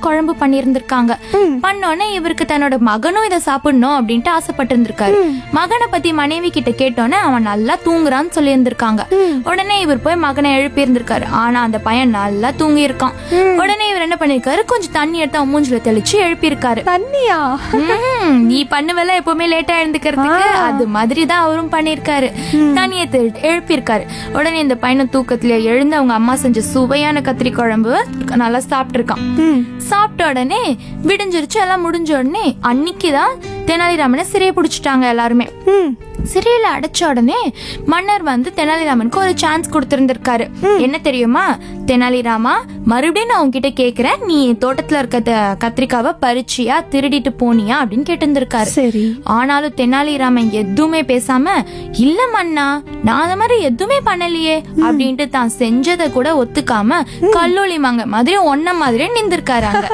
குழம்பு பண்ணியிருந்திருக்காங்க பண்ணோன்னே இவருக்கு தன்னோட மகனும் இதை சாப்பிடணும் அப்படின்ட்டு ஆசைப்பட்டு இருந்திருக்காரு மகனை பத்தி மனைவி கிட்ட கேட்டோன்னே அவன் நல்லா தூங்குறான்னு சொல்லி இருந்திருக்காங்க உடனே இவர் போய் மகனை எழுப்பி இருந்திருக்காரு ஆனா அந்த பையன் நல்லா தூங்கி இருக்கான் உடனே இவர் என்ன பண்ணிருக்காரு கொஞ்சம் தண்ணி எடுத்து அவன் மூஞ்சில தெளிச்சு எழுப்பியிருக்காரு தண்ணியா ம்ஹும். நீ பண்ணுவல எப்பவுமே லேட்டா எழுந்துக்கிறதுக்கு அது மாதிரி தான் அவரும் பண்ணிருக்காரு தண்ணியை தெளி- எழுப்பியிருக்காரு உடனே இந்த பையனை தூக்கத்துல எழுந்து அவங்க அம்மா செஞ்ச சுவையான கத்திரி குழம்பு நல்லா சாப்பிட்டிருக்கான் சாப்பிட்ட உடனே விடிஞ்சிருச்சு எல்லாம் முடிஞ்ச உடனே அன்னைக்குதான் தெனாலிராமனை சிறையை பிடிச்சிட்டாங்க எல்லாருமே ம் சிறையில அடைச்ச உடனே மன்னர் வந்து தெனாலிராமனுக்கு ஒரு சான்ஸ் கொடுத்திருந்திருக்காரு என்ன தெரியுமா தெனாலிராமா மறுபடியும் நான் உன்கிட்ட கேக்குறேன் நீ தோட்டத்துல இருக்க த- கத்திரிக்காவை பறிச்சியா திருடிட்டு போனியா அப்படின்னு கேட்டிருந்திருக்காரு சரி ஆனாலும் தெனாலிராமன் எதுவுமே பேசாம இல்ல மன்னா நான் அந்த மாதிரி எதுவுமே பண்ணலையே அப்படின்ட்டு தான் செஞ்சதை கூட ஒத்துக்காம கல்லூலி மங்க மாதிரி ஒன்ன மாதிரியே நின்றுருக்காரு அங்க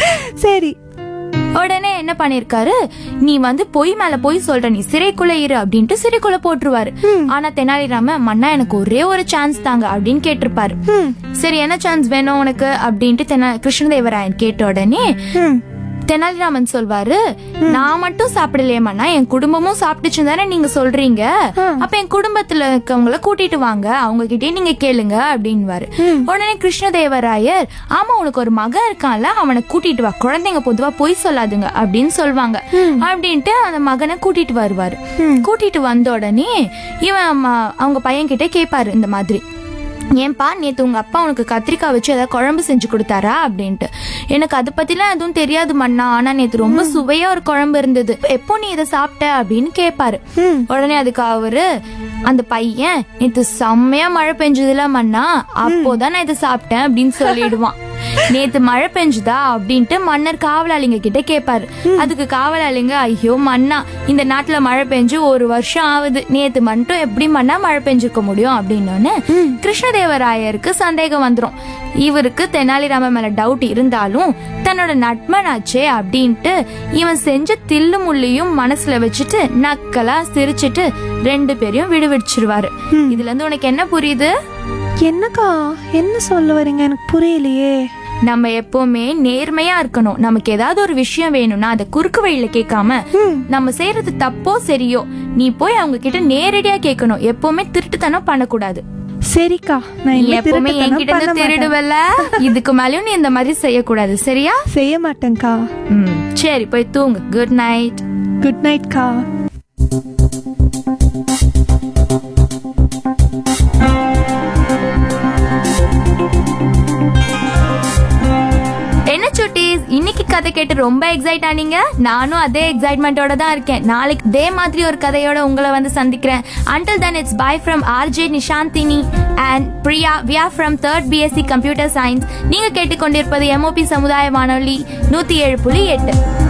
சரி உடனே என்ன பண்ணிருக்காரு நீ வந்து பொய் மேல பொய் சொல்ற நீ சிறைக்குள்ள இரு அப்படின்ட்டு சிறைக்குள்ள போட்டுருவாரு ஆனா தெனாலிராம மன்னா எனக்கு ஒரே ஒரு சான்ஸ் தாங்க அப்படின்னு கேட்டிருப்பாரு சரி என்ன சான்ஸ் வேணும் உனக்கு அப்படின்ட்டு தெனா கிருஷ்ணதேவராயன் கேட்ட உடனே ம் தெனாலிராமன் சொல்வாரு நான் மட்டும் சாப்பிடலையேம்மா என் குடும்பமும் சாப்பிட்டுச்சு தானே நீங்க சொல்றீங்க அப்ப என் குடும்பத்துல இருக்கவங்கள கூட்டிட்டு வாங்க அவங்க கிட்டயே நீங்க கேளுங்க அப்படின்வாரு உடனே கிருஷ்ணதேவராயர் ஆமா உனக்கு ஒரு மகன் இருக்கான்ல அவனை கூட்டிட்டு வா குழந்தைங்க பொதுவா பொய் சொல்லாதுங்க அப்படின்னு சொல்வாங்க அப்படின்ட்டு அந்த மகனை கூட்டிட்டு வருவாரு கூட்டிட்டு வந்த உடனே இவன் ம- அவங்க பையன் கிட்ட கேட்பாரு இந்த மாதிரி ஏன்பா நேத்து உங்க அப்பா உனக்கு கத்திரிக்காய் வச்சு ஏதாவது குழம்பு செஞ்சு கொடுத்தாரா அப்படின்ட்டு எனக்கு அதை பத்திலாம் எதுவும் தெரியாது மண்ணா ஆனா நேத்து ரொம்ப சுவையா ஒரு குழம்பு இருந்தது எப்போ நீ இதை சாப்பிட்ட அப்படின்னு கேட்பாரு உடனே அதுக்கு அவரு அந்த பையன் நேத்து செம்மையா மழை பெஞ்சதுல மண்ணா அப்போதான் நான் இதை சாப்பிட்டேன் அப்படின்னு சொல்லிடுவான் நேத்து மழை பெஞ்சுதா அப்படின்ட்டு மன்னர் காவலாளிங்க கிட்ட கேட்பாரு அதுக்கு காவலாளிங்க ஐயோ மன்னா இந்த நாட்டுல மழை பெஞ்சு ஒரு வருஷம் ஆகுது நேத்து மட்டும் எப்படி மண்ணா மழை பெஞ்சிருக்க முடியும் அப்படின்னு கிருஷ்ணதேவராயருக்கு சந்தேகம் வந்துரும் இவருக்கு தெனாலிராமன் மேல டவுட் இருந்தாலும் தன்னோட நட்பனாச்சே அப்படின்ட்டு இவன் செஞ்ச தில்லு முள்ளியும் மனசுல வச்சுட்டு நக்கலா சிரிச்சிட்டு ரெண்டு பேரையும் விடுவிச்சிருவாரு இதுல இருந்து உனக்கு என்ன புரியுது என்னக்கா என்ன சொல்ல வரீங்க எனக்கு புரியலையே நம்ம எப்பவுமே நேர்மையா இருக்கணும் நமக்கு ஏதாவது ஒரு விஷயம் வேணும்னா அதை குறுக்கு வழியில கேட்காம நம்ம செய்யறது தப்போ சரியோ நீ போய் அவங்க கிட்ட நேரடியா கேட்கணும் எப்பவுமே திருட்டுத்தனம் பண்ணக்கூடாது சரிக்கா நான் நீ இனிமே எப்பவுமே திருட்டுத்தனம் என்கிட்ட பண்ண இருந்து மாட்டேன். திருடுவல இதுக்கு மேலயும் நீ இந்த மாதிரி செய்யக்கூடாது சரியா செய்ய மாட்டேன்க்கா ம் சரி போய் தூங்கு குட் நைட் குட் நைட்க்கா என்ன சுட்டீஸ் இன்னைக்கு கதை கேட்டு ரொம்ப எக்ஸைட் ஆனீங்க நானும் அதே எக்ஸைட்மெண்ட்டோட தான் இருக்கேன் நாளைக்கு இதே மாதிரி ஒரு கதையோட உங்களை வந்து சந்திக்கிறேன் until then it's bye from RJ Nishanthini and Priya வியா from third BSc computer science நீங்க கேட்டுக்கொண்டிருப்பது எம்ஓபி சமுதாய வானொலி நூத்தி ஏழு புள்ளி எட்டு